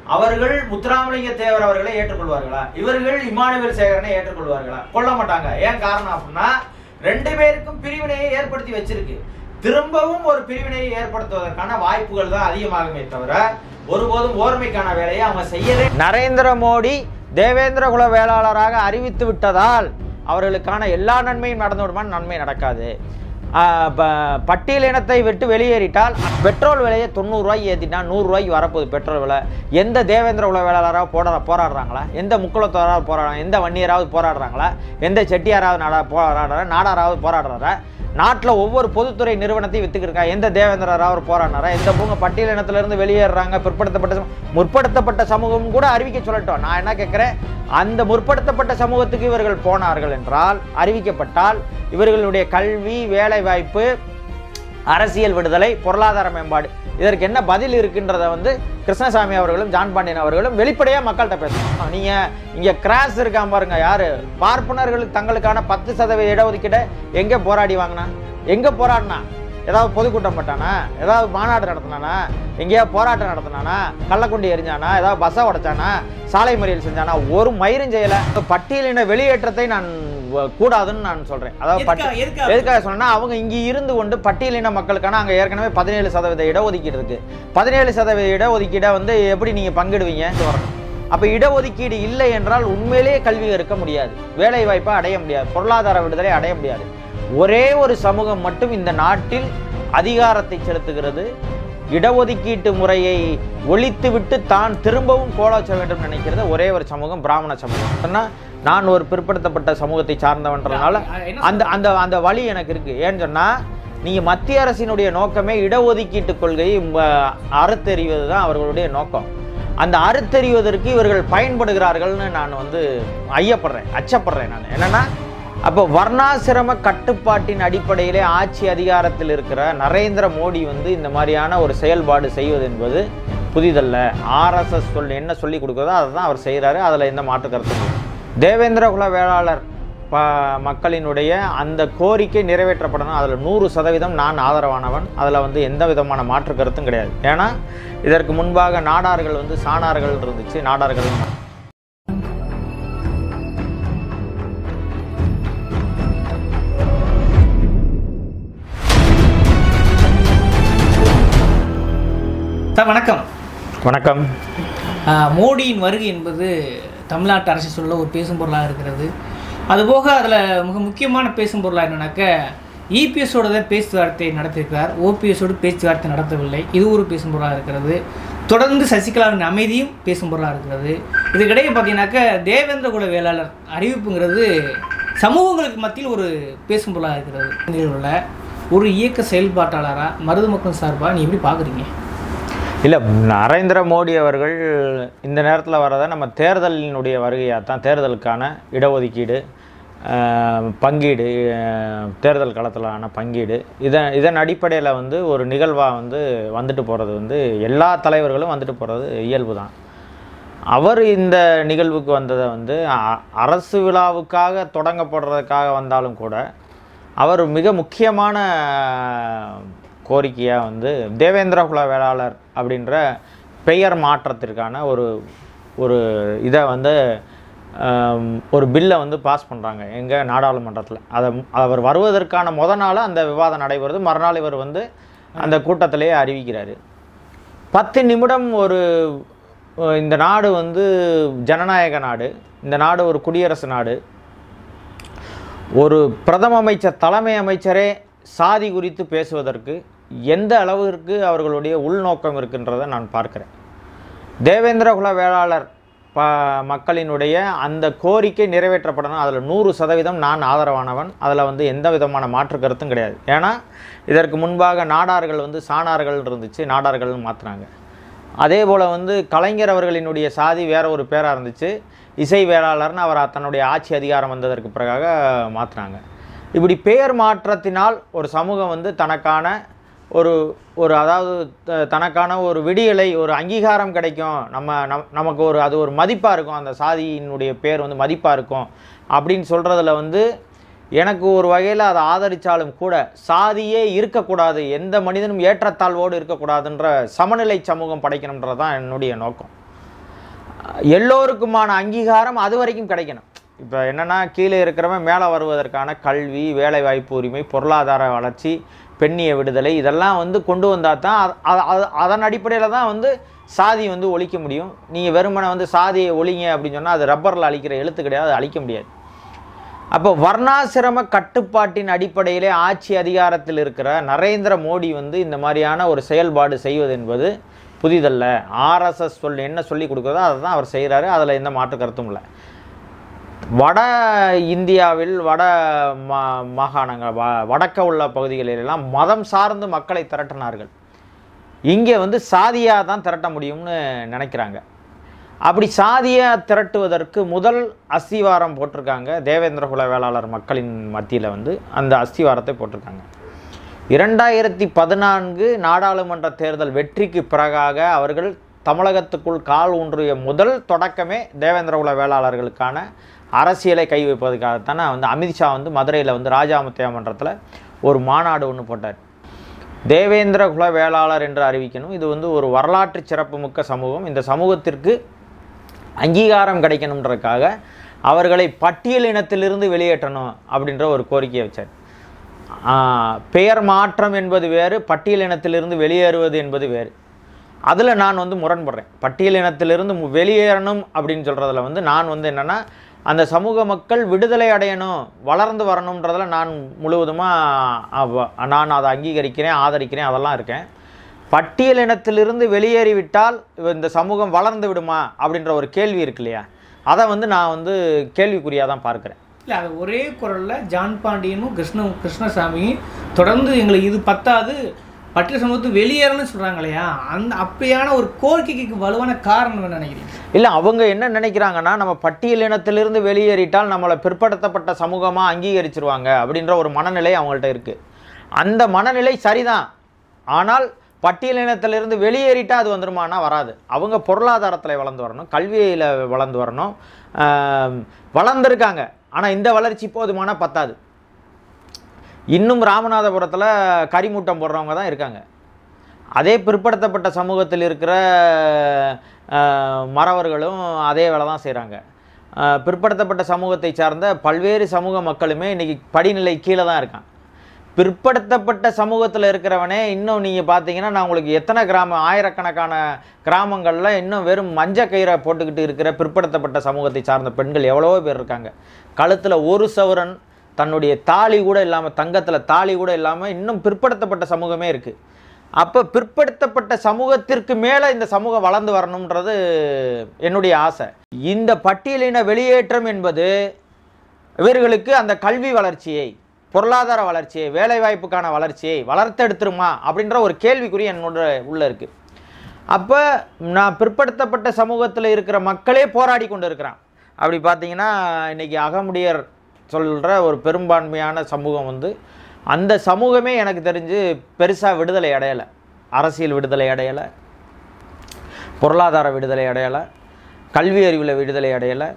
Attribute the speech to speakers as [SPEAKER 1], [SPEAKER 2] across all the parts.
[SPEAKER 1] அவர்கள் முத்துராமலிங்க தேவர் அவர்களை ஏற்றுக்கொள்வார்களா இவர்கள் இமானுவேல் சேகரனை ஏற்றுக்கொள்வார்களா கொள்ள மாட்டாங்க ஏன் காரணம் அப்படின்னா ரெண்டு பேருக்கும் பிரிவினையை ஏற்படுத்தி வச்சிருக்கு திரும்பவும் ஒரு பிரிவினையை ஏற்படுத்துவதற்கான வாய்ப்புகள் தான் அதிகமாகுமே தவிர ஒருபோதும் ஓர்மைக்கான வேலையை அவங்க செய்யவே நரேந்திர மோடி தேவேந்திர குல வேளாளராக அறிவித்து விட்டதால் அவர்களுக்கான எல்லா நன்மையும் நடந்து விடுமான்னு நன்மை நடக்காது ஆஹ் ப- பட்டியலினத்தை விட்டு வெளியேறிட்டால் பெட்ரோல் விலையை தொண்ணூறுரூவாய்க்கு ஏற்றிட்டா நூறுரூவாய்க்கு வரப்போகுது பெட்ரோல் விலை எந்த தேவேந்திர குல வேளாளராக போட போராடுறாங்களா எந்த முக்குளத்தோராவது போராடுறாங்க எந்த வன்னியராவது போராடுறாங்களா எந்த செட்டியாராவது நாடா போராடுற நாடாராவது போராடுறாரா நாட்டில் ஒவ்வொரு பொதுத்துறை நிறுவனத்தையும் வித்துக்கிருக்கா எந்த தேவேந்திரராவது போராடினாரா எந்த பூங்க பட்டியலினத்திலிருந்து வெளியேறாங்க பிற்படுத்தப்பட்ட சமூ- முற்படுத்தப்பட்ட சமூகம் கூட அறிவிக்க சொல்லட்டும் நான் என்ன கேட்குறேன் அந்த முற்படுத்தப்பட்ட சமூகத்துக்கு இவர்கள் போனார்கள் என்றால் அறிவிக்கப்பட்டால் இவர்களுடைய கல்வி வேலை வாய்ப்பு அரசியல் விடுதலை பொருளாதார மேம்பாடு இதற்கு என்ன பதில் இருக்குன்றத வந்து கிருஷ்ணசாமி அவர்களும் ஜான் பாண்டியன் அவர்களும் வெளிப்படையா மக்கள்கிட்ட பேசணும் நீங்க இங்க கிராஸ் இருக்காம பாருங்க யாரு பார்ப்பனர்கள் தங்களுக்கான பத்து சதவீத இடஒதுக்கீடை எங்க போராடி வாங்கினா எங்க போராடினா ஏதாவது பொதுக்கூட்டம் போட்டானா ஏதாவது மாநாடு நடத்தினானா எங்கேயாவது போராட்டம் நடத்தினானா கள்ளக்குண்டி எரிஞ்சானா ஏதாவது பஸ்ஸை உடைச்சானா சாலை மறியல் செஞ்சானா ஒரு மயிரும் செய்யல பட்டியலின வெளியேற்றத்தை நான் வ- கூடாதுன்னு நான் சொல்றேன் அதாவது பட்டி-
[SPEAKER 2] எதுக்காக- எதுக்காக?
[SPEAKER 1] எதுக்காக சொன்னா அவங்க இங்க இருந்து கொண்டு பட்டியலின மக்களுக்கான அங்க ஏற்கனவே பதினேழு சதவீத இடஒதுக்கீடு இருக்கு பதினேழு சதவீத இடஒதுக்கீடை வந்து எப்படி நீங்க பங்கிடுவீங்க வரணும் அப்ப இடஒதுக்கீடு இல்லை என்றால் உண்மையிலேயே கல்வி இருக்க முடியாது வேலை வாய்ப்பை அடைய முடியாது பொருளாதார விடுதலை அடைய முடியாது ஒரே ஒரு சமூகம் மட்டும் இந்த நாட்டில் அதிகாரத்தை செலுத்துகிறது இடஒதுக்கீட்டு முறையை ஒழித்துவிட்டு தான் திரும்பவும் கோலாச்ச வேண்டும் நினைக்கிறது ஒரே ஒரு சமூகம் பிராமண சமூகம் சொன்னா நான் ஒரு பிற்படுத்தப்பட்ட சமூகத்தை சார்ந்தவன்றதுனால
[SPEAKER 2] என்ன
[SPEAKER 1] அந்த அந்த அந்த வழி எனக்கு இருக்கு ஏன்னு சொன்னா நீங்க மத்திய அரசினுடைய நோக்கமே இடஒதுக்கீட்டு கொள்கையை ம, அறுத்தெறிவது தான் அவர்களுடைய நோக்கம் அந்த அறுத்தெறிவதற்கு இவர்கள் பயன்படுகிறார்கள்னு நான் வந்து ஐயப்படுறேன் அச்சப்படுறேன் நான் என்னன்னா அப்போ வர்ணாசிரம கட்டுப்பாட்டின் அடிப்படையிலே ஆட்சி அதிகாரத்தில் இருக்கிற நரேந்திர மோடி வந்து இந்த மாதிரியான ஒரு செயல்பாடு செய்வது என்பது புதிதல்ல ஆர்எஸ்எஸ் சொல் என்ன சொல்லி கொடுக்குறதோ அதை தான் அவர் செய்கிறாரு அதில் எந்த மாற்று கருத்தும் இல்லை. தேவேந்திர குல வேளாளர் ப மக்களினுடைய அந்த கோரிக்கை நிறைவேற்றப்படணும் அதில் நூறு சதவீதம் நான் ஆதரவானவன் அதில் வந்து எந்த விதமான மாற்று கருத்தும் கிடையாது ஏன்னா இதற்கு முன்பாக நாடார்கள் வந்து சாணார்கள் இருந்துச்சு நாடார்கள்
[SPEAKER 2] சார் வணக்கம்
[SPEAKER 1] வணக்கம்
[SPEAKER 2] ஆஹ் மோடியின் வருகை என்பது தமிழ்நாட்டு அரசு சொல்ல ஒரு பேசும் பொருளாக இருக்கிறது அதுபோக அதில் மிக முக்கியமான பேசும் பொருளாக என்னன்னாக்க இபிஎஸோட தான் பேச்சுவார்த்தை நடத்தியிருக்கிறார் ஓபிஎஸோடு பேச்சுவார்த்தை நடத்தவில்லை இது ஒரு பேசும் பொருளாக இருக்கிறது தொடர்ந்து சசிகலாவின் அமைதியும் பேசும் பொருளாக இருக்கிறது இதுக்கிடையே பார்த்தீங்கன்னாக்க தேவேந்திர குல வேளாளர் அறிவிப்புங்கிறது சமூகங்களுக்கு மத்தியில் ஒரு பேசும் பொருளாக இருக்கிறது நிகழ்வுல ஒரு இயக்க செயல்பாட்டாளராக மருது மக்கள் சார்பாக நீ எப்படி பார்க்குறீங்க
[SPEAKER 1] இல்லை நரேந்திர மோடி அவர்கள் இந்த நேரத்தில் வர்றதை நம்ம தேர்தலினுடைய வருகையாக தான் தேர்தலுக்கான இடஒதுக்கீடு ஆஹ், பங்கீடு ஆஹ், தேர்தல் களத்திலான பங்கீடு இதன் இதன் அடிப்படையில் வந்து ஒரு நிகழ்வாக வந்து வந்துட்டு போகிறது வந்து எல்லா தலைவர்களும் வந்துட்டு போகிறது இயல்பு தான் அவர் இந்த நிகழ்வுக்கு வந்ததை வந்து அ- அரசு விழாவுக்காக தொடங்கப்படுறதுக்காக வந்தாலும் கூட அவர் மிக முக்கியமான கோரிக்கையாக வந்து தேவேந்திர குல வேளாளர் அப்படின்ற பெயர் மாற்றத்திற்கான ஒரு ஒரு இதை வந்து ஆம், ஒரு பில்லை வந்து பாஸ் பண்ணுறாங்க எங்கள் நாடாளுமன்றத்தில் அதை அவர் வருவதற்கான முத நாள் அந்த விவாதம் நடைபெறுது மறுநாள் இவர் வந்து அந்த கூட்டத்திலேயே அறிவிக்கிறாரு பத்து நிமிடம் ஒரு அஹ், இந்த நாடு வந்து ஜனநாயக நாடு இந்த நாடு ஒரு குடியரசு நாடு ஒரு பிரதம அமைச்சர் தலைமை அமைச்சரே சாதி குறித்து பேசுவதற்கு எந்த அளவிற்கு அவர்களுடைய உள்நோக்கம் இருக்கின்றதை நான் பார்க்கிறேன் தேவேந்திர குல வேளாளர் ப மக்களினுடைய அந்த கோரிக்கை நிறைவேற்றப்படணும் அதில் நூறு சதவீதம் நான் ஆதரவானவன் அதில் வந்து எந்த விதமான மாற்று கருத்தும் கிடையாது ஏன்னா இதற்கு முன்பாக நாடார்கள் வந்து சாணார்கள் இருந்துச்சு நாடார்கள்னு மாற்றினாங்க அதே போல் வந்து கலைஞர் அவர்களினுடைய சாதி வேற ஒரு பேராக இருந்துச்சு இசை வேளாளர்னு அவர் தன்னுடைய ஆட்சி அதிகாரம் வந்ததற்கு பிறகாக மாற்றினாங்க இப்படி பெயர் மாற்றத்தினால் ஒரு சமூகம் வந்து தனக்கான ஒரு ஒரு அதாவது த- தனக்கான ஒரு விடியலை ஒரு அங்கீகாரம் கிடைக்கும் நம்ம நம் நமக்கு ஒரு அது ஒரு மதிப்பாக இருக்கும் அந்த சாதியினுடைய பேர் வந்து மதிப்பாக இருக்கும் அப்படின்னு சொல்கிறதுல வந்து எனக்கு ஒரு வகையில் அதை ஆதரித்தாலும் கூட சாதியே இருக்கக்கூடாது எந்த மனிதனும் ஏற்றத்தாழ்வோடு இருக்கக்கூடாதுன்ற சமநிலை சமூகம் படைக்கணுன்றது தான் என்னுடைய நோக்கம் எல்லோருக்குமான அங்கீகாரம் அது வரைக்கும் கிடைக்கணும் இப்போ என்னன்னா கீழே இருக்கிறவன் மேலே வருவதற்கான கல்வி வேலைவாய்ப்பு உரிமை பொருளாதார வளர்ச்சி பெண்ணிய விடுதலை இதெல்லாம் வந்து கொண்டு வந்தால் தான் அ- அ- அ- அதன் அடிப்படையில் தான் வந்து சாதி வந்து ஒழிக்க முடியும் நீங்கள் வெறுமனை வந்து சாதியை ஒழிங்க அப்படின்னு சொன்னால் அது ரப்பரில் அழிக்கிற எழுத்து கிடையாது அது அழிக்க முடியாது அப்போ வர்ணாசிரம கட்டுப்பாட்டின் அடிப்படையிலே ஆட்சி அதிகாரத்தில் இருக்கிற நரேந்திர மோடி வந்து இந்த மாதிரியான ஒரு செயல்பாடு செய்வது என்பது புதிதல்ல ஆர்எஸ்எஸ் சொல்லி என்ன சொல்லி கொடுக்குறதோ அதை தான் அவர் செய்கிறாரு அதில் எந்த மாற்று கருத்தும் இல்லை வட இந்தியாவில் வட மா மாகாணங்கள் வ வடக்க உள்ள பகுதிகளிலெல்லாம் மதம் சார்ந்து மக்களை திரட்டினார்கள் இங்கே வந்து சாதியாக தான் திரட்ட முடியும்னு நினைக்கிறாங்க அப்படி சாதியாக திரட்டுவதற்கு முதல் அஸ்திவாரம் போட்டிருக்காங்க தேவேந்திர குல வேளாளர் மக்களின் மத்தியில் வந்து அந்த அஸ்திவாரத்தை போட்டிருக்காங்க இரண்டாயிரத்தி பதினான்கு நாடாளுமன்ற தேர்தல் வெற்றிக்கு பிறகாக அவர்கள் தமிழகத்துக்குள் கால் ஊன்றிய முதல் தொடக்கமே தேவேந்திர குல வேளாளர்களுக்கான அரசியலை கை வைப்பதற்காகத்தானே வந்து அமித்ஷா வந்து மதுரையில் வந்து ராஜாமுத்தையா மன்றத்தில் ஒரு மாநாடு ஒன்று போட்டார் தேவேந்திர குல வேளாளர் என்று அறிவிக்கணும் இது வந்து ஒரு வரலாற்று சிறப்புமிக்க சமூகம் இந்த சமூகத்திற்கு அங்கீகாரம் கிடைக்கணுன்றதுக்காக அவர்களை பட்டியல் இனத்திலிருந்து வெளியேற்றணும் அப்படின்ற ஒரு கோரிக்கையை வச்சார் ஆஹ், பெயர் மாற்றம் என்பது வேறு பட்டியல் இனத்திலிருந்து வெளியேறுவது என்பது வேறு அதில் நான் வந்து முரண்படுறேன் பட்டியல் இனத்திலிருந்து மு- வெளியேறணும் அப்படின்னு சொல்கிறதுல வந்து நான் வந்து என்னென்னா அந்த சமூக மக்கள் விடுதலை அடையணும் வளர்ந்து வரணுன்றதில் நான் முழுவதுமாக நான் அதை அங்கீகரிக்கிறேன் ஆதரிக்கிறேன் அதெல்லாம் இருக்கேன் பட்டியல் இனத்திலிருந்து வெளியேறிவிட்டால் இந்த சமூகம் வளர்ந்து விடுமா அப்படின்ற ஒரு கேள்வி இருக்கு இல்லையா அதை வந்து நான் வந்து கேள்விக்குறியாக தான் பார்க்குறேன்
[SPEAKER 2] இல்லை அது ஒரே குரலில் ஜான் பாண்டியனும் கிருஷ்ண கிருஷ்ணசாமியும் தொடர்ந்து எங்களுக்கு இது பத்தாது பட்டியல் சமூகத்து வெளியேறணும்னு சொல்கிறாங்க இல்லையா அந்த அப்படியான ஒரு கோரிக்கைக்கு வலுவான காரணம் என்ன நினைக்கிறீங்க
[SPEAKER 1] இல்லை அவங்க என்ன நினைக்கிறாங்கன்னா நம்ம பட்டியல் இனத்திலிருந்து வெளியேறிட்டால் நம்மளை பிற்படுத்தப்பட்ட சமூகமாக அங்கீகரிச்சிருவாங்க அப்படின்ற ஒரு மனநிலை அவங்கள்ட்ட இருக்குது அந்த மனநிலை சரிதான் ஆனால் பட்டியல் இனத்திலிருந்து வெளியேறிட்டா அது வந்துருமானா வராது அவங்க பொருளாதாரத்தில் வளர்ந்து வரணும் கல்வியில் வளர்ந்து வரணும் ஆம், வளர்ந்துருக்காங்க ஆனால் இந்த வளர்ச்சி போதுமானா பத்தாது இன்னும் ராமநாதபுரத்தில் கரிமூட்டம் போடுறவங்க தான் இருக்காங்க அதே பிற்படுத்தப்பட்ட சமூகத்தில் இருக்கிற அஹ், மறவர்களும் அதே வேலை தான் செய்கிறாங்க பிற்படுத்தப்பட்ட சமூகத்தை சார்ந்த பல்வேறு சமூக மக்களுமே இன்றைக்கி படிநிலை கீழே தான் இருக்கான் பிற்படுத்தப்பட்ட சமூகத்தில் இருக்கிறவனே இன்னும் நீங்கள் பார்த்தீங்கன்னா நான் உங்களுக்கு எத்தனை கிராம ஆயிரக்கணக்கான கிராமங்களில் இன்னும் வெறும் மஞ்ச கயிறை போட்டுக்கிட்டு இருக்கிற பிற்படுத்தப்பட்ட சமூகத்தை சார்ந்த பெண்கள் எவ்வளவோ பேர் இருக்காங்க கழுத்தில் ஒரு சவரன் தன்னுடைய தாலி கூட இல்லாமல் தங்கத்தில் தாலி கூட இல்லாமல் இன்னும் பிற்படுத்தப்பட்ட சமூகமே இருக்குது அப்போ பிற்படுத்தப்பட்ட சமூகத்திற்கு மேலே இந்த சமூகம் வளர்ந்து வரணுன்றது என்னுடைய ஆசை இந்த பட்டியலின வெளியேற்றம் என்பது இவர்களுக்கு அந்த கல்வி வளர்ச்சியை பொருளாதார வளர்ச்சியை வேலைவாய்ப்புக்கான வளர்ச்சியை வளர்த்தெடுத்துருமா அப்படின்ற ஒரு கேள்விக்குறி என்னோட உள்ள இருக்கு அப்போ நான் பிற்படுத்தப்பட்ட சமூகத்தில் இருக்கிற மக்களே போராடி கொண்டு இருக்கிறான் அப்படி பார்த்தீங்கன்னா இன்னைக்கு அகமுடியர் சொல்கிற ஒரு பெரும்பான்மையான சமூகம் வந்து அந்த சமூகமே எனக்கு தெரிஞ்சு பெருசாக விடுதலை அடையலை அரசியல் விடுதலை அடையலை பொருளாதார விடுதலை அடையலை கல்வி அறிவில் விடுதலை அடையலை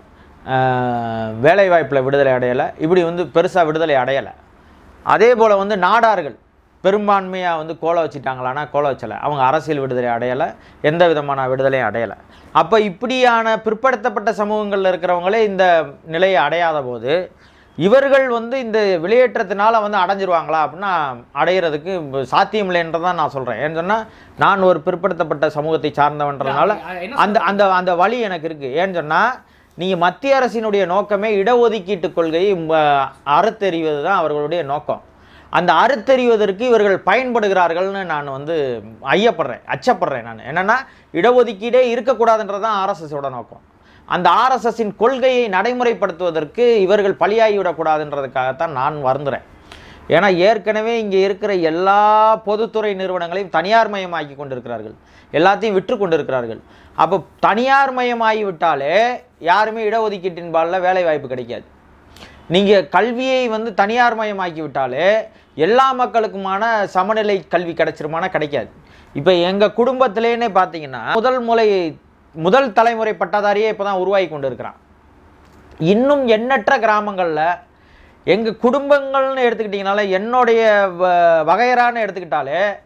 [SPEAKER 1] வேலைவாய்ப்பில் விடுதலை அடையலை இப்படி வந்து பெருசாக விடுதலை அடையலை அதே போல் வந்து நாடார்கள் பெரும்பான்மையாக வந்து கோல வச்சுட்டாங்களான்னா கோல வச்சலை அவங்க அரசியல் விடுதலை அடையலை எந்த விதமான விடுதலையும் அடையலை அப்போ இப்படியான பிற்படுத்தப்பட்ட சமூகங்களில் இருக்கிறவங்களே இந்த நிலையை அடையாத போது இவர்கள் வந்து இந்த வெளியேற்றத்தினால வந்து அடைஞ்சிருவாங்களா அப்படின்னா அடையிறதுக்கு சாத்தியம் இல்லைன்றதான் தான் நான் சொல்கிறேன் ஏன்னு சொன்னால் நான் ஒரு பிற்படுத்தப்பட்ட சமூகத்தை சார்ந்தவன்றதுனால
[SPEAKER 2] என்ன
[SPEAKER 1] அந்த அந்த அந்த வழி எனக்கு இருக்குது ஏன்னு சொன்னால் நீங்கள் மத்திய அரசினுடைய நோக்கமே இடஒதுக்கீட்டு கொள்கையை ம, அறுத்தெறிவது தான் அவர்களுடைய நோக்கம் அந்த அறுத்தெறிவதற்கு இவர்கள் பயன்படுகிறார்கள்னு நான் வந்து ஐயப்படுறேன் அச்சப்படுறேன் நான் என்னென்னா இடஒதுக்கீடே இருக்கக்கூடாதுன்றது தான் ஆர்எஸ்எஸோட நோக்கம் அந்த ஆர்எஸ்எஸின் கொள்கையை நடைமுறைப்படுத்துவதற்கு இவர்கள் பலியாகிவிடக்கூடாதுன்றதுக்காகத்தான் நான் வருந்துறேன் ஏன்னா ஏற்கனவே இங்கே இருக்கிற எல்லா பொதுத்துறை நிறுவனங்களையும் தனியார் மயமாக்கி கொண்டிருக்கிறார்கள் எல்லாத்தையும் விற்று கொண்டிருக்கிறார்கள் அப்போ தனியார் மயமாகி விட்டாலே யாருமே இடஒதுக்கீட்டின் பாலில் வேலை வாய்ப்பு கிடைக்காது நீங்கள் கல்வியை வந்து தனியார் மயமாக்கி விட்டாலே எல்லா மக்களுக்குமான சமநிலை கல்வி கிடைச்சிருமானா கிடைக்காது இப்போ எங்கள் குடும்பத்திலேனே பார்த்தீங்கன்னா முதல் முறை முதல் தலைமுறை பட்டதாரியே இப்போ தான் உருவாகி கொண்டு இருக்கிறான் இன்னும் எண்ணற்ற கிராமங்களில் எங்கள் குடும்பங்கள்னு எடுத்துக்கிட்டிங்கனால என்னுடைய வ- வகையறான்னு எடுத்துக்கிட்டாலே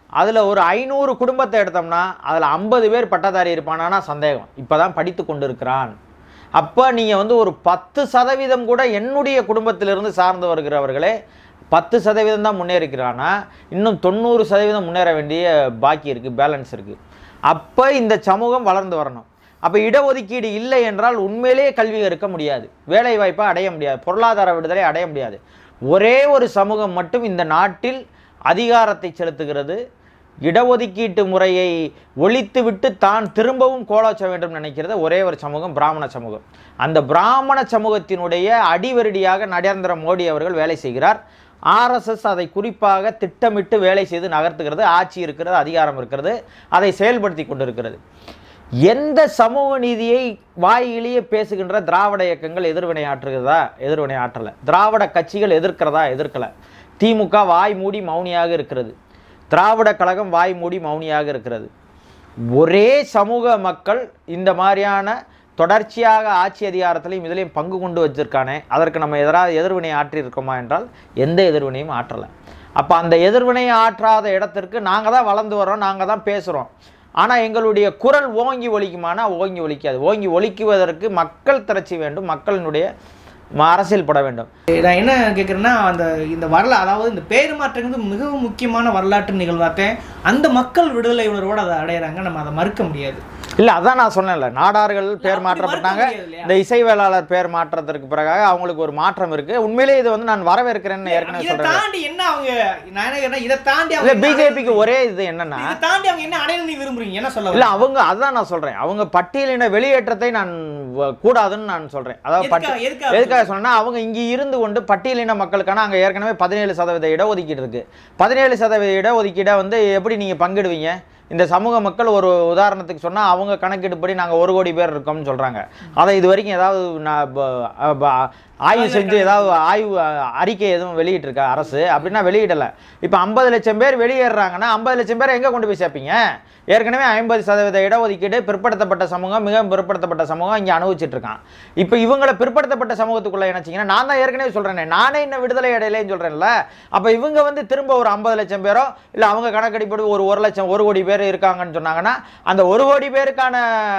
[SPEAKER 1] அதில் ஒரு ஐநூறு குடும்பத்தை எடுத்தோம்னா அதில் ஐம்பது பேர் பட்டதாரி இருப்பானானா சந்தேகம் இப்போ தான் படித்து கொண்டு இருக்கிறான் அப்போ நீங்கள் வந்து ஒரு பத்து சதவீதம் கூட என்னுடைய குடும்பத்திலிருந்து சார்ந்து வருகிறவர்களே பத்து சதவீதம் தான் முன்னேறிக்கிறானா இன்னும் தொண்ணூறு சதவீதம் முன்னேற வேண்டிய பாக்கி இருக்குது பேலன்ஸ் இருக்குது அப்போ இந்த சமூகம் வளர்ந்து வரணும் அப்போ இடஒதுக்கீடு இல்லை என்றால் உண்மையிலேயே கல்வி கற்க முடியாது வேலை வாய்ப்பை அடைய முடியாது பொருளாதார விடுதலை அடைய முடியாது ஒரே ஒரு சமூகம் மட்டும் இந்த நாட்டில் அதிகாரத்தை செலுத்துகிறது இடஒதுக்கீட்டு முறையை ஒழித்துவிட்டு தான் திரும்பவும் கோலோச்ச வேண்டும் நினைக்கிறது ஒரே ஒரு சமூகம் பிராமண சமூகம் அந்த பிராமண சமூகத்தினுடைய அடிவருடியாக நரேந்திர மோடி அவர்கள் வேலை செய்கிறார் ஆர்எஸ்எஸ் அதை குறிப்பாக திட்டமிட்டு வேலை செய்து நகர்த்துகிறது ஆட்சி இருக்கிறது அதிகாரம் இருக்கிறது அதை செயல்படுத்தி கொண்டிருக்கிறது எந்த சமூக நீதியை வாயிலேயே பேசுகின்ற திராவிட இயக்கங்கள் எதிர்வினை ஆற்றுகிறதா எதிர்வினை ஆற்றலை திராவிட கட்சிகள் எதிர்க்கிறதா எதிர்க்கல திமுக வாய் மூடி மௌனியாக இருக்கிறது திராவிட கழகம் வாய் மூடி மௌனியாக இருக்கிறது ஒரே சமூக மக்கள் இந்த மாதிரியான தொடர்ச்சியாக ஆட்சி அதிகாரத்திலையும் இதுலேயும் பங்கு கொண்டு வச்சிருக்கானே அதற்கு நம்ம எதிராக எதிர்வினை ஆற்றியிருக்கோமா என்றால் எந்த எதிர்வினையும் ஆற்றலை அப்போ அந்த எதிர்வினையை ஆற்றாத இடத்திற்கு நாங்கள் தான் வளர்ந்து வரோம் நாங்கள் தான் பேசுகிறோம் ஆனால் எங்களுடைய குரல் ஓங்கி ஒலிக்குமானா ஓங்கி ஒலிக்காது ஓங்கி ஒலிக்குவதற்கு மக்கள் திரட்சி வேண்டும் மக்களினுடைய ம- அரசியல் பட வேண்டும்
[SPEAKER 2] நான் என்ன கேட்குறேன்னா அந்த இந்த வரலா அதாவது இந்த பேர் மாற்றங்கிறது மிகவும் முக்கியமான வரலாற்று நிகழ்வாத்தேன் அந்த மக்கள் விடுதலை உணர்வோடு அதை அடையிறாங்க நம்ம அதை மறுக்க முடியாது
[SPEAKER 1] இல்லை அதான் நான் சொன்னேன்ல நாடார்கள் பேர்
[SPEAKER 2] அப்படி
[SPEAKER 1] மாற்றப்பட்டாங்க
[SPEAKER 2] மறுக்க முடியாது இல்லையா?
[SPEAKER 1] இந்த இசைவேளாளர் பேர் மாற்றத்திற்கு பிறகு அவங்களுக்கு ஒரு மாற்றம் இருக்கு உண்மையிலேயே இது வந்து நான் வரவேற்கிறேன்னு ஏற்கனவே
[SPEAKER 2] இதை
[SPEAKER 1] சொல்றேன்
[SPEAKER 2] தாண்டி என்ன அவங்க நான் என்ன கேட்டேன் இதை தாண்டி
[SPEAKER 1] இல்ல
[SPEAKER 2] அவங்க என்ன
[SPEAKER 1] பிஜேபிக்கு
[SPEAKER 2] அடையணும்
[SPEAKER 1] ஒரே இது என்னன்னா
[SPEAKER 2] இதை தாண்டி அவங்க என்ன அடையணும் நீ விரும்புறீங்க என்ன சொல்ல
[SPEAKER 1] இல்ல
[SPEAKER 2] வரீங்க?
[SPEAKER 1] அவங்க அதான் நான் சொல்றேன் அவங்க பட்டியலின வெளியேற்றத்தை நான் வ- கூடாதுன்னு நான் சொல்றேன் அதாவது பட்டி
[SPEAKER 2] எதுக்காக- எதுக்காக
[SPEAKER 1] எதுக்காக சொன்னா அவங்க இங்க இருந்து கொண்டு பட்டியலின மக்களுக்கான அங்க ஏற்கனவே பதினேழு சதவீத இடஒதுக்கீடு இருக்கு பதினேழு சதவீத இடஒதுக்கீடை வந்து எப்படி நீங்க பங்கிடுவீங்க இந்த சமூக மக்கள் ஒரு உதாரணத்துக்கு சொன்னா அவங்க கணக்கெடுப்படி நாங்க ஒரு கோடி பேர் இருக்கோம்னு சொல்றாங்க அதை இது வரைக்கும் ஏதாவது நான் ப- அ- ப- ஆய்வு செஞ்சு ஏதாவது ஆய்வு அ, அறிக்கை எதுவும் வெளியிட்டிருக்கா அரசு அப்படின்னா வெளியிடல இப்போ ஐம்பது லட்சம் பேர் வெளியேறாங்கன்னா ஐம்பது லட்சம் பேரை எங்க கொண்டு போய் சேர்ப்பீங்க ஏற்கனவே ஐம்பது சதவீத இடஒதுக்கீடு பிற்படுத்தப்பட்ட சமூகம் மிக பிற்படுத்தப்பட்ட சமூகம் இங்கே அனுபவிச்சுட்டு இருக்கான் இப்போ இவங்களை பிற்படுத்தப்பட்ட சமூகத்துக்குள்ள இணைச்சிங்கன்னா நான் தான் ஏற்கனவே சொல்றேனே நானே இன்னும் விடுதலை அடையலேன்னு சொல்றேன்ல அப்போ இவங்க வந்து திரும்ப ஒரு ஐம்பது லட்சம் பேரோ இல்லை அவங்க கணக்கெடுப்படி ஒரு ஒரு லட்சம் ஒரு கோடி பேர் இருக்காங்கன்னு சொன்னாங்கன்னா அந்த ஒரு கோடி பேருக்கான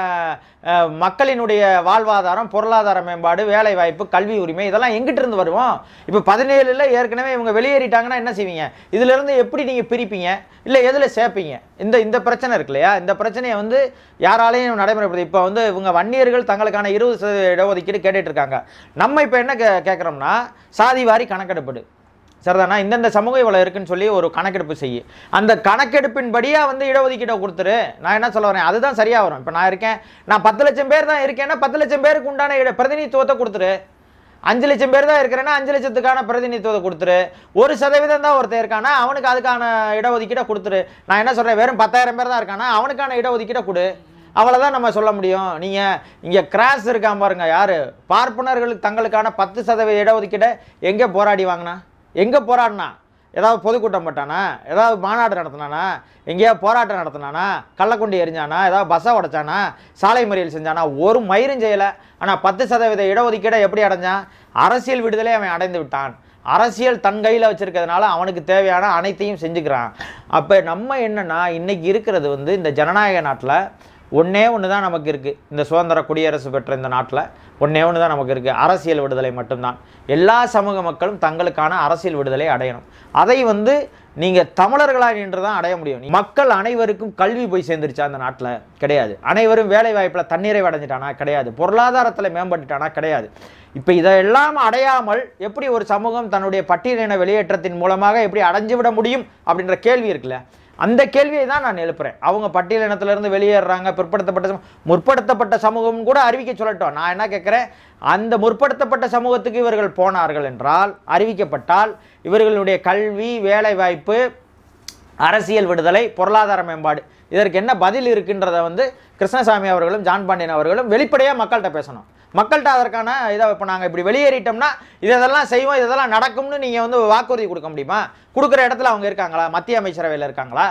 [SPEAKER 1] அஹ், மக்களினுடைய வாழ்வாதாரம் பொருளாதார மேம்பாடு வேலை வாய்ப்பு கல்வி உரிமை இதெல்லாம் எங்கிட்ட இருந்து வருவோம் இப்போ பதினேழுல ஏற்கனவே இவங்க வெளியேறிட்டாங்கன்னா என்ன செய்வீங்க இதுல இருந்து எப்படி நீங்க பிரிப்பீங்க இல்லை எதில் சேர்ப்பீங்க இந்த இந்த பிரச்சனை இருக்கு இல்லையா இந்த பிரச்சனையை வந்து யாராலையும் நடைமுறைப்படுத்தி இப்போ வந்து இவங்க வன்னியர்கள் தங்களுக்கான இருபது சதவீத இடஒதுக்கீடு கேட்டுட்டு இருக்காங்க நம்ம இப்போ என்ன கே கேட்குறோம்னா சாதி வாரி கணக்கெடுப்பு சரிதானா இந்தந்த சமூக இவ்வளோ இருக்குன்னு சொல்லி ஒரு கணக்கெடுப்பு செய்யு அந்த கணக்கெடுப்பின் படியா வந்து இடஒதுக்கீட்டை கொடுத்துரு நான் என்ன சொல்ல வரேன் அதுதான் சரியா வரும் இப்போ நான் இருக்கேன் நான் பத்து லட்சம் பேர் தான் இருக்கேன்னா பத்து லட்சம் பேருக்கு உண்டான இட பிரதிநிதித்துவத்தை கொடுத்துரு அஞ்சு லட்சம் பேர் தான் இருக்கிறேன்னா அஞ்சு லட்சத்துக்கான பிரதிநிதித்துவத்தை கொடுத்துரு ஒரு சதவீதம் தான் ஒருத்தர் இருக்கானா அவனுக்கு அதுக்கான இடஒதுக்கீடை கொடுத்துரு நான் என்ன சொல்றேன் வெறும் பத்தாயிரம் பேர் தான் இருக்கானா அவனுக்கான இடஒதுக்கீடை கொடு அவ்வளோதான் நம்ம சொல்ல முடியும் நீங்கள் இங்கே கிராஸ் இருக்காம பாருங்க யாரு பார்ப்பனர்களுக்கு தங்களுக்கான பத்து சதவீத இடஒதுக்கீடை எங்கே போராடி வாங்கினா எங்கே போராடினா ஏதாவது பொதுக்கூட்டம் போட்டானா ஏதாவது மாநாடு நடத்தினானா எங்கேயாவது போராட்டம் நடத்தினானா கள்ளக்குண்டி எரிஞ்சானா ஏதாவது பஸ்ஸை உடைச்சானா சாலை மறியல் செஞ்சானா ஒரு மயிரும் செய்யலை ஆனால் பத்து சதவீத இடஒதுக்கீடை எப்படி அடைஞ்சான் அரசியல் விடுதலை அவன் அடைந்து விட்டான் அரசியல் தன் கையில் வச்சிருக்கிறதுனால அவனுக்கு தேவையான அனைத்தையும் செஞ்சுக்கிறான் அப்போ நம்ம என்னன்னா இன்னைக்கு இருக்கிறது வந்து இந்த ஜனநாயக நாட்டில் ஒண்ணே ஒன்று தான் நமக்கு இருக்குது இந்த சுதந்திர குடியரசு பெற்ற இந்த நாட்டில் ஒண்ணே ஒன்று தான் நமக்கு இருக்குது அரசியல் விடுதலை மட்டும்தான் எல்லா சமூக மக்களும் தங்களுக்கான அரசியல் விடுதலை அடையணும் அதை வந்து நீங்கள் தமிழர்களாக நின்று தான் அடைய முடியும் நீ- மக்கள் அனைவருக்கும் கல்வி போய் சேர்ந்துருச்சா அந்த நாட்டில் கிடையாது அனைவரும் வேலை வாய்ப்பில் தண்ணீரை அடைஞ்சிட்டானா கிடையாது பொருளாதாரத்தில் மேம்பட்டுட்டானா கிடையாது இப்போ இதெல்லாம் அடையாமல் எப்படி ஒரு சமூகம் தன்னுடைய பட்டியலின வெளியேற்றத்தின் மூலமாக எப்படி அடைஞ்சு விட முடியும் அப்படின்ற கேள்வி இருக்குல்ல அந்த கேள்வியை தான் நான் எழுப்புறேன் அவங்க பட்டியலினத்திலிருந்து வெளியேறுறாங்க பிற்படுத்தப்பட்ட சமூ- முற்படுத்தப்பட்ட சமூகம் கூட அறிவிக்க சொல்லட்டும் நான் என்ன கேட்குறேன் அந்த முற்படுத்தப்பட்ட சமூகத்துக்கு இவர்கள் போனார்கள் என்றால் அறிவிக்கப்பட்டால் இவர்களுடைய கல்வி வேலைவாய்ப்பு அரசியல் விடுதலை பொருளாதார மேம்பாடு இதற்கு என்ன பதில் இருக்குன்றதை வந்து கிருஷ்ணசாமி அவர்களும் ஜான் பாண்டியன் அவர்களும் வெளிப்படையாக மக்கள்கிட்ட பேசணும் மக்கள்கிட்ட அதற்கான இதை இப்போ நாங்கள் இப்படி வெளியேறிட்டோம்னா இதெல்லாம் செய்வோம் இதெல்லாம் நடக்கும்னு நீங்கள் வந்து வாக்குறுதி கொடுக்க முடியுமா கொடுக்குற இடத்துல அவங்க இருக்காங்களா மத்திய அமைச்சரவையில் இருக்காங்களா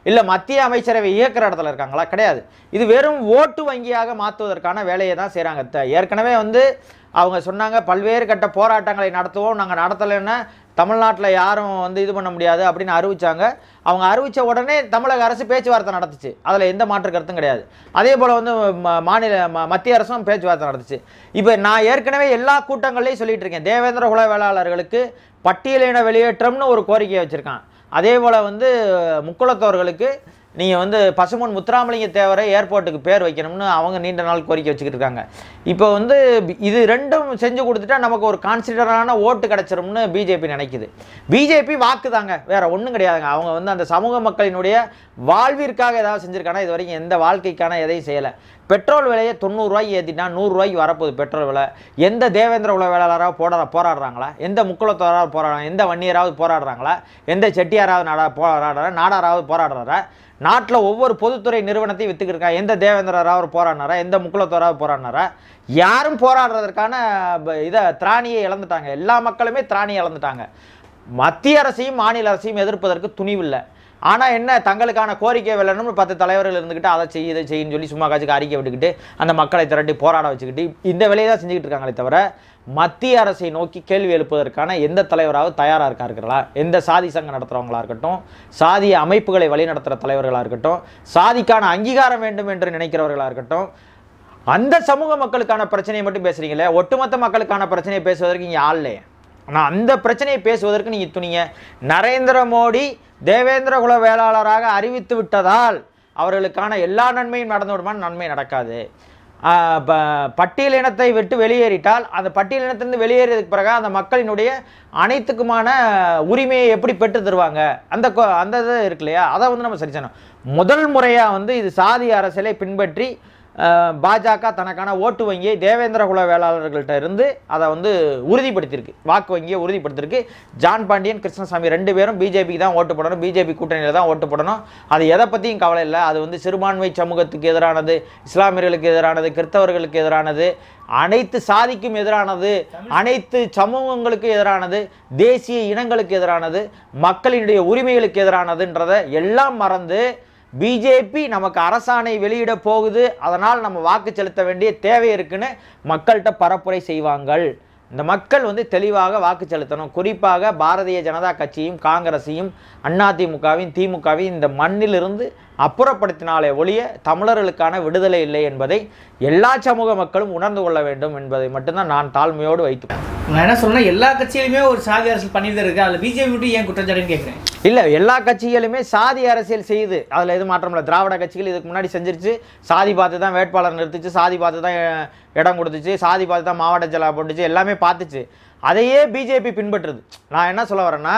[SPEAKER 1] இல்லை மத்திய அமைச்சரவை இயக்குற இடத்துல இருக்காங்களா கிடையாது இது வெறும் ஓட்டு வங்கியாக மாற்றுவதற்கான வேலையை தான் செய்கிறாங்க ஏற்கனவே வந்து அவங்க சொன்னாங்க பல்வேறு கட்ட போராட்டங்களை நடத்துவோம் நாங்கள் நடத்தலைன்னா தமிழ்நாட்டில் யாரும் வந்து இது பண்ண முடியாது அப்படின்னு அறிவிச்சாங்க அவங்க அறிவித்த உடனே தமிழக அரசு பேச்சுவார்த்தை நடத்துச்சு அதில் எந்த மாற்று கருத்தும் கிடையாது அதே போல் வந்து ம- மாநில ம- மத்திய அரசும் பேச்சுவார்த்தை நடத்துச்சு இப்போ நான் ஏற்கனவே எல்லா கூட்டங்கள்லையும் சொல்லிட்டு இருக்கேன் தேவேந்திர குல வேளாளர்களுக்கு பட்டியலின வெளியேற்றம்னு ஒரு கோரிக்கையை வச்சுருக்கான் அதே போல் வந்து முக்குளத்தோர்களுக்கு நீங்கள் வந்து பசுமன் முத்துராமலிங்க தேவரை ஏர்போர்ட்டுக்கு பேர் வைக்கணும்னு அவங்க நீண்ட நாள் கோரிக்கை வச்சுக்கிட்டு இருக்காங்க இப்போ வந்து பி- இது ரெண்டும் செஞ்சு கொடுத்துட்டா நமக்கு ஒரு கான்சிடரான ஓட்டு கிடச்சிரும்னு பிஜேபி நினைக்குது பிஜேபி வாக்கு தாங்க வேற ஒன்றும் கிடையாதுங்க அவங்க வந்து அந்த சமூக மக்களினுடைய வாழ்விற்காக ஏதாவது செஞ்சுருக்கானா இது வரைக்கும் எந்த வாழ்க்கைக்கான எதையும் செய்யலை பெட்ரோல் விலையை தொண்ணூறுரூவாய்க்கு ஏற்றிட்டா நூறுரூவாய்க்கு வரப்போகுது பெட்ரோல் விலை எந்த தேவேந்திர குல வேளாளராக போட போராடுறாங்களா எந்த முக்குளத்தோராவது போராடுறாங்க எந்த வன்னியராவது போராடுறாங்களா எந்த செட்டியாராவது நாடா போராடுறா நாடாராவது போராடுறாரா நாட்டில் ஒவ்வொரு பொதுத்துறை நிறுவனத்தையும் வித்துக்கிட்டு இருக்கா எந்த தேவேந்திரராவது போராடினாரா எந்த முக்குளத்தோராவது போராடினாரா யாரும் போராடுறதற்கான ப- இதை திராணியை இழந்துட்டாங்க எல்லா மக்களுமே திராணியை இழந்துட்டாங்க மத்திய அரசையும் மாநில அரசையும் எதிர்ப்பதற்கு துணிவில்லை ஆனால் என்ன தங்களுக்கான கோரிக்கை வெல்லணும்னு பத்து தலைவர்கள் இருந்துக்கிட்டு அதை செய்ய இதை செய்யுன்னு சொல்லி சும்மா காட்சிக்கு அறிக்கை விட்டுக்கிட்டு அந்த மக்களை திரட்டி போராட வச்சுக்கிட்டு இந்த வேலையை தான் செஞ்சுக்கிட்டு இருக்காங்களே தவிர மத்திய அரசை நோக்கி கேள்வி எழுப்புவதற்கான எந்த தலைவராவது தயாராக இருக்கா இருக்கிறா எந்த சாதி சங்கம் நடத்துகிறவங்களா இருக்கட்டும் சாதிய அமைப்புகளை வழிநடத்துகிற தலைவர்களாக இருக்கட்டும் சாதிக்கான அங்கீகாரம் வேண்டும் என்று நினைக்கிறவர்களாக இருக்கட்டும் அந்த சமூக மக்களுக்கான பிரச்சனையை மட்டும் பேசுறீங்களே ஒட்டுமொத்த மக்களுக்கான பிரச்சனையை பேசுவதற்கு இங்கே ஆள் இல்லையே ஆனால் அந்த பிரச்சனையை பேசுவதற்கு நீங்கள் துணிங்க நரேந்திர மோடி தேவேந்திர குல வேளாளராக அறிவித்து விட்டதால் அவர்களுக்கான எல்லா நன்மையும் நடந்து விடுமான்னு நன்மை நடக்காது ஆஹ் ப- பட்டியலினத்தை விட்டு வெளியேறிட்டால் அந்த பட்டியலினத்திலிருந்து வெளியேறியதுக்கு பிறகு அந்த மக்களினுடைய அனைத்துக்குமான உரிமையை எப்படி பெற்று தருவாங்க அந்த கொ- அந்த இது இருக்கு இல்லையா அதை வந்து நம்ம சரி செய்யணும் முதல் முறையாக வந்து இது சாதி அரசியலை பின்பற்றி ஆஹ் பாஜக தனக்கான ஓட்டு வங்கியை தேவேந்திர குல வேளாளர்கள்ட்ட இருந்து அதை வந்து உறுதிப்படுத்தியிருக்கு வாக்கு வங்கியை உறுதிப்படுத்தியிருக்கு ஜான் பாண்டியன் கிருஷ்ணசாமி ரெண்டு பேரும் பிஜேபிக்கு தான் ஓட்டு போடணும் பிஜேபி கூட்டணியில் தான் ஓட்டு போடணும் அது எதை பற்றியும் கவலை இல்லை அது வந்து சிறுபான்மை சமூகத்துக்கு எதிரானது இஸ்லாமியர்களுக்கு எதிரானது கிறிஸ்தவர்களுக்கு எதிரானது அனைத்து சாதிக்கும் எதிரானது அனைத்து சமூகங்களுக்கு எதிரானது தேசிய இனங்களுக்கு எதிரானது மக்களினுடைய உரிமைகளுக்கு எதிரானதுன்றதை எல்லாம் மறந்து பிஜேபி நமக்கு அரசாணை வெளியிட போகுது அதனால் நம்ம வாக்கு செலுத்த வேண்டிய தேவை இருக்குன்னு மக்கள்கிட்ட பரப்புரை செய்வாங்கள் இந்த மக்கள் வந்து தெளிவாக வாக்கு செலுத்தணும் குறிப்பாக பாரதிய ஜனதா கட்சியும் காங்கிரஸையும் அதிமுகவையும் திமுகவையும் இந்த மண்ணிலிருந்து அப்புறப்படுத்தினாலே ஒழிய தமிழர்களுக்கான விடுதலை இல்லை என்பதை எல்லா சமூக மக்களும் உணர்ந்து கொள்ள வேண்டும் என்பதை மட்டும்தான் நான் தாழ்மையோடு வைத்து
[SPEAKER 2] நான் என்ன சொல்றேன்னா எல்லா கட்சியிலுமே ஒரு சாதி அரசியல் பண்ணிட்டு தான் இருக்கு அதில் பிஜேபி மட்டும் ஏன் குற்றச்சாட்டுன்னு கேட்குறேன்
[SPEAKER 1] இல்லை எல்லா கட்சிகளுமே சாதி அரசியல் செய்யுது அதில் எதுவும் மாற்றம் இல்லை திராவிட கட்சிகள் இதுக்கு முன்னாடி செஞ்சிருச்சு சாதி பார்த்து தான் வேட்பாளர் நிறுத்துச்சு சாதி பார்த்து தான் அஹ், இடம் கொடுத்துச்சு சாதி பார்த்து தான் மாவட்ட ஜலா போட்டுச்சு எல்லாமே பார்த்துச்சு அதையே பிஜேபி பின்பற்றுது நான் என்ன சொல்ல வரேன்னா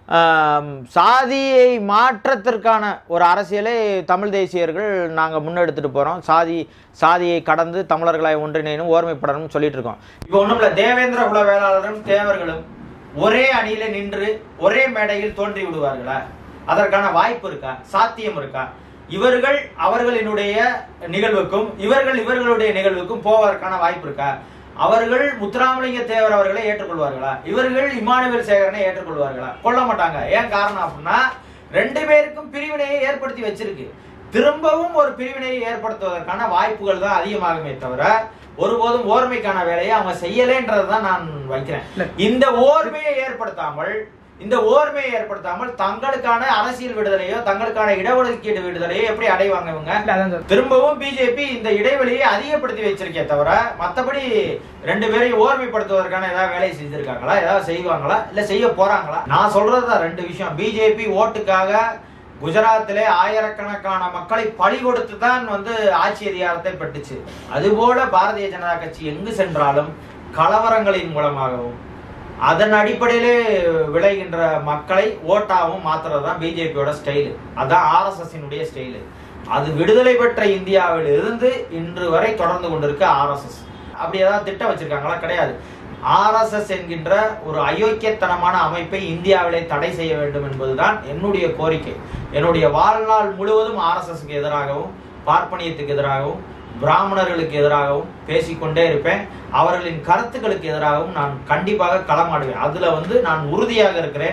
[SPEAKER 1] ஆம், சாதியை மாற்றத்திற்கான ஒரு அரசியலை தமிழ் தேசியர்கள் நாங்கள் முன்னெடுத்துட்டு போகிறோம் சாதி சாதியை கடந்து தமிழர்களை ஒன்றிணைனும் ஓர்மைப்படணும்னு சொல்லிட்டு இருக்கோம் இப்போ ஒன்றும் இல்லை தேவேந்திர குல வேளாளரும் தேவர்களும் ஒரே அணியில நின்று ஒரே மேடையில் தோன்றி விடுவார்களா அதற்கான வாய்ப்பு இருக்கா சாத்தியம் இருக்கா இவர்கள் அவர்களினுடைய நிகழ்வுக்கும் இவர்கள் இவர்களுடைய நிகழ்வுக்கும் போவதற்கான வாய்ப்பு இருக்கா அவர்கள் முத்துராமலிங்க தேவர் அவர்களை ஏற்றுக்கொள்வார்களா இவர்கள் இமானுவேல் சேகரனை ஏற்றுக்கொள்வார்களா கொள்ள மாட்டாங்க ஏன் காரணம் அப்படின்னா ரெண்டு பேருக்கும் பிரிவினையை ஏற்படுத்தி வச்சிருக்கு திரும்பவும் ஒரு பிரிவினையை ஏற்படுத்துவதற்கான வாய்ப்புகள் தான் அதிகமாகுமே தவிர ஒருபோதும் ஓர்மைக்கான வேலையை அவங்க செய்யலேன்றது தான் நான் வைக்கிறேன் இந்த ஓர்மையை ஏற்படுத்தாமல் இந்த ஓர்மையை ஏற்படுத்தாமல் தங்களுக்கான அரசியல் விடுதலையோ தங்களுக்கான இடஒதுக்கீடு விடுதலையோ எப்படி அடைவாங்க இவங்க
[SPEAKER 2] இல்லை அதான் சார்
[SPEAKER 1] திரும்பவும் பிஜேபி இந்த இடைவெளியை அதிகப்படுத்தி வச்சிருக்கே தவிர மத்தபடி ரெண்டு பேரையும் ஓர்மைப்படுத்துவதற்கான ஏதாவது வேலை செஞ்சிருக்காங்களா ஏதாவது செய்வாங்களா இல்ல செய்ய போறாங்களா நான் சொல்றதுதான் ரெண்டு விஷயம் பிஜேபி ஓட்டுக்காக குஜராத்திலே ஆயிரக்கணக்கான மக்களை பழி கொடுத்து தான் வந்து ஆட்சி அதிகாரத்தை பெற்றுச்சு அதுபோல பாரதிய ஜனதா கட்சி எங்கு சென்றாலும் கலவரங்களின் மூலமாகவும் அதன் அடிப்படையிலே விளைகின்ற மக்களை ஓட்டாவும் மாத்துறது தான் பிஜேபியோட ஸ்டைலு அதான் ஆர்எஸ்எஸ்னுடைய ஸ்டைலு அது விடுதலை பெற்ற இந்தியாவில் இருந்து இன்று வரை தொடர்ந்து கொண்டிருக்க ஆர்எஸ்எஸ் அப்படி ஏதாவது திட்டம் வச்சிருக்காங்களா கிடையாது ஆர்எஸ்எஸ் என்கின்ற ஒரு அயோக்கியத்தனமான அமைப்பை இந்தியாவிலே தடை செய்ய வேண்டும் என்பதுதான் என்னுடைய கோரிக்கை என்னுடைய வாழ்நாள் முழுவதும் ஆர்எஸ்எஸ்க்கு எதிராகவும் பார்ப்பனியத்துக்கு எதிராகவும் பிராமணர்களுக்கு எதிராகவும் பேசிக்கொண்டே இருப்பேன் அவர்களின் கருத்துக்களுக்கு எதிராகவும் நான் கண்டிப்பாக களமாடுவேன் அதுல வந்து நான் உறுதியாக இருக்கிறேன்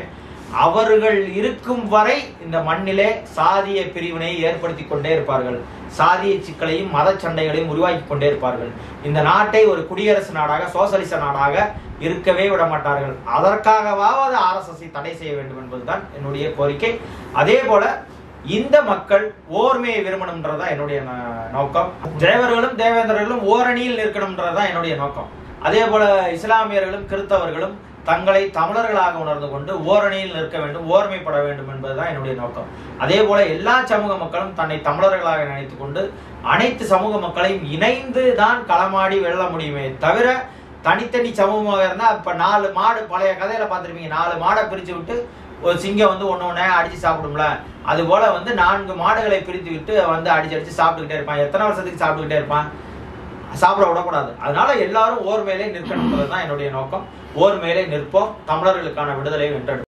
[SPEAKER 1] அவர்கள் இருக்கும் வரை இந்த மண்ணிலே சாதிய பிரிவினை ஏற்படுத்தி கொண்டே இருப்பார்கள் சாதிய சிக்கலையும் மத சண்டைகளையும் உருவாக்கி கொண்டே இருப்பார்கள் இந்த நாட்டை ஒரு குடியரசு நாடாக சோசலிச நாடாக இருக்கவே விட மாட்டார்கள் அதற்காகவாவது ஆர்எஸ்எஸ்ஐ தடை செய்ய வேண்டும் என்பதுதான் என்னுடைய கோரிக்கை அதே போல இந்த மக்கள் ஓர்மையை விரும்பணும்ன்றதுதான் என்னுடைய ந- நோக்கம் தேவர்களும் தேவேந்திரர்களும் ஓரணியில் நிற்கணும்ன்றதுதான் என்னுடைய நோக்கம் அதே போல இஸ்லாமியர்களும் கிறிஸ்தவர்களும் தங்களை தமிழர்களாக உணர்ந்து கொண்டு ஓரணியில் நிற்க வேண்டும் ஓர்மைப்பட வேண்டும் என்பதுதான் என்னுடைய நோக்கம் அதே போல எல்லா சமூக மக்களும் தன்னை தமிழர்களாக நினைத்துக் கொண்டு அனைத்து சமூக மக்களையும் இணைந்து தான் களமாடி வெல்ல முடியுமே தவிர தனித்தனி சமூகமாக இருந்தா இப்ப நாலு மாடு பழைய கதையில பார்த்திருப்பீங்க நாலு மாடை பிரிச்சு விட்டு ஒரு சிங்கம் வந்து ஒண்ணு ஒண்ணே அடிச்சு சாப்பிடும்ல அது போல வந்து நான்கு மாடுகளை பிரித்து விட்டு வந்து அடிச்சு அடிச்சு சாப்பிட்டுக்கிட்டே இருப்பான் எத்தனை வருஷத்துக்கு சாப்பிட்டுக்கிட்டே இருப்பான் சாப்பிட விடக்கூடாது அதனால எல்லாரும் ஓர் மேலே நிற்கணுன்றது தான் என்னுடைய நோக்கம் ஓர் மேலே நிற்போம் தமிழர்களுக்கான விடுதலை வென்றெடுப்போம்